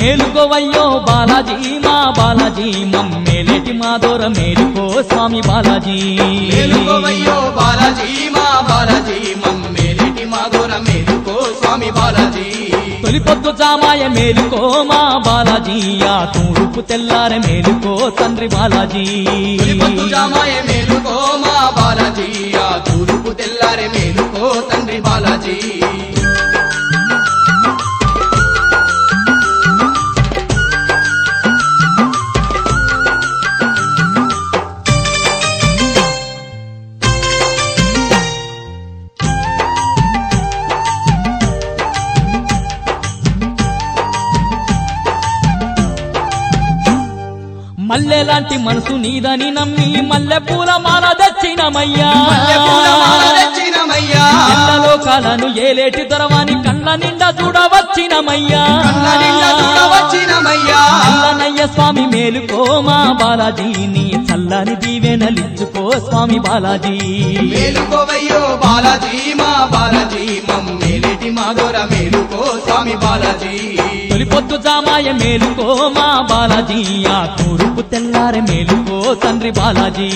మేలుకోవయ్యో బాలాజీ మా బాలాజీ మమ్మేలేటి మా దూర మేలుకో స్వామి బాలాజీ మేలుకోవయ్యో బాలాజీ మా బాలాజీ మమ్మేలిటి మాధుర మేలుకో స్వామి బాలాజీ తొలి పొద్దు జామాయ మేలుకో మా బాలాజీ ఆ తూర్పు తెల్లార మేలుకో తండ్రి బాలాజీ పొద్దు జామాయ మేలుకో మా బాలాజీ ఆ తూర్పు తెల్లారే మేలుకో తండ్రి బాలాజీ మల్లె లాంటి మనసు నీదని నమ్మి మల్లె పూల మాల తెచ్చినమయ్యా మల్లెపూల మాల తెచ్చినమయ్యా లోకాలను ఏలేటి దొరవాని కళ్ళ నిండా చూడవచ్చినమయ్యా కన్న నిండా చూడవచ్చినమయ్యా చల్లనయ్య స్వామి మేలుకో మా బాలాజీ నీ చల్లని దీవెనలిచ్చుకో స్వామి బాలాజీ మేలుకోవయ్యో బాలాజీ మా బాలాజీ మమ్మేలిటి మాధుర మేలుకో స్వామి బాలాజీ తొలి పొద్దు జామాయ మేలుకో మా బాలాజీ ఆ తూర్పు తెల్లారె మేలుకో తండ్రి బాలాజీ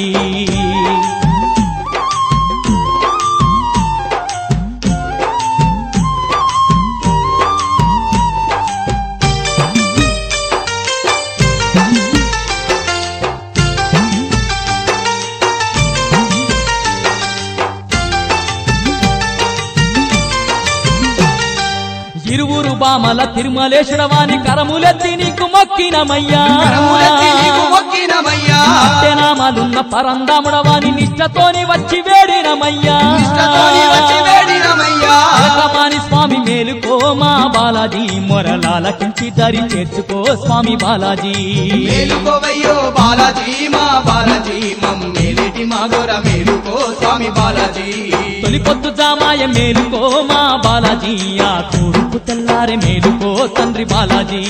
ఇరువురు బామల తిరుమలేశ్వరవాని కరములెత్తి నీకు మొక్కినమయ్యా కరములెత్తి నీకు మొక్కినమయ్యా నామాలున్న పరందాముడవాని నిష్టతోని వచ్చి వేడినమయ్యా ఇష్టతోని వచ్చి వేడినమయ్యా అలకమాని స్వామి మేలుకో మా బాలాజీ మొరలాలకించి దరి చేర్చుకో స్వామి బాలాజీ మేలుకోవయ్యో బాలాజీ మా బాలాజీ మమ్మేలిటి మాధుర మేలుకో స్వామి బాలాజీ తొలి పొద్దు జామాయ మేలుకో మా బాలాజీ ఆ తూర్పు తెల్లారె మేలుకో తండ్రి బాలాజీ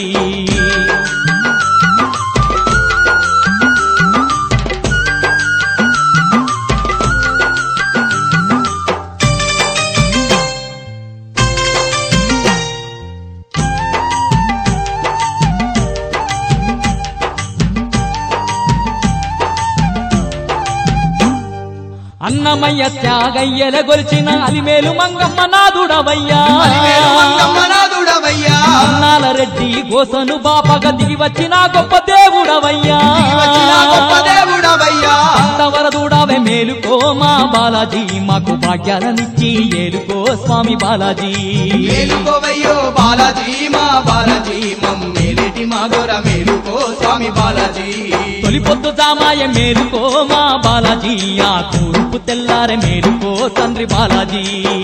అన్నమయ్య త్యాగయ్యల గొలిచిన అలిమేలు మంగమ్మ నాదుడవయ్యా అలివేలు మంగమ్మ నాథుడవయ్యా అన్నాల రెడ్డి గోసను బాపగ దిగి వచ్చిన గొప్ప దేవుడవయ్యా వచ్చిన గొప్ప దేవుడవయ్యా వరదుడవే మేలుకో మా బాలాజీ మాకు భాగ్యాలనిచ్చి ఏలుకో స్వామి బాలాజీ మేలుకోవయ్యో బాలాజీ మా బాలాజీ మమ్మేలిటి మాధుర మేలుకో స్వామి బాలాజీ తొలి పొద్దు జామాయ మేలుకో మా బాలాజీ ఆ తూర్పు తెల్లారె మేలుకో తండ్రి బాలాజీ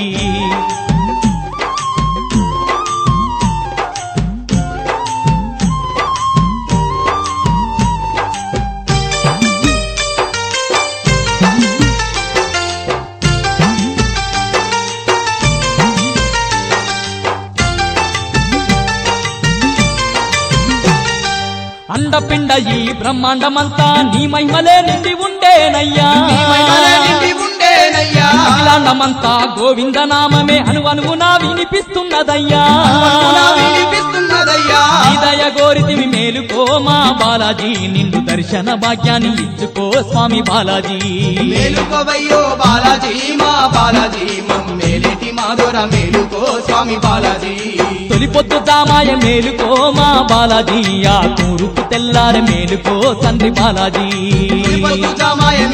అండపిండ ఈ బ్రహ్మాండమంతా నీ మహిమలే నిండి ఉండేనయ్యా నీ మహిమలే నిండి ఉండేనయ్యా అఖిలాండమంతా గోవింద నామమే అనువనువునా వినిపిస్తున్నదయ్యా అనుకున్నా వినిపిస్తున్నదయ్యా దయ గోరితివి మేలుకో మా బాలాజీ నిండు దర్శన భాగ్యాన్ని ఇచ్చుకో స్వామి బాలాజీ మేలుకోవయ్యో బాలాజీ మా బాలాజీ మమ్మేలిటి మాధుర మేలుకో స్వామి బాలాజీ తొలి పొద్దు దామాయ మేలుకో మా బాలాజీ ఆ తూరుపు తెల్లార మేలుకో తండ్రి బాలాజీ పొద్దు జామాయ